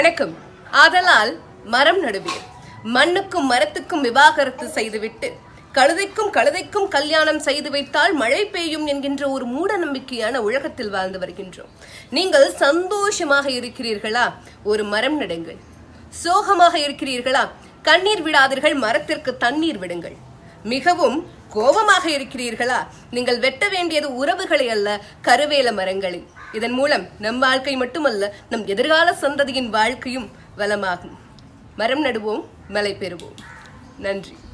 வணக்கம் ஆதலால் மரம் நடுவீர் மண்ணுக்கும் மரத்துக்கும் விவாகரத்து செய்துவிட்டு கழுதைக்கும் கழுதைக்கும் கல்யாணம் செய்து வைத்தால் மழை பெய்யும் என்கின்ற ஒரு மூட நம்பிக்கையான உலகத்தில் வாழ்ந்து வருகின்றோம் நீங்கள் சந்தோஷமாக இருக்கிறீர்களா ஒரு மரம் நடுங்கள் சோகமாக இருக்கிறீர்களா கண்ணீர் விடாதீர்கள் மரத்திற்கு தண்ணீர் விடுங்கள் மிகவும் கோபமாக இருக்கிறீர்களா நீங்கள் வெட்ட வேண்டியது உறவுகளை அல்ல கருவேல மரங்களை இதன் மூலம் நம் வாழ்க்கை மட்டுமல்ல நம் எதிர்கால சந்ததியின் வாழ்க்கையும் வளமாகும் மரம் நடுவோம் மழை பெறுவோம் நன்றி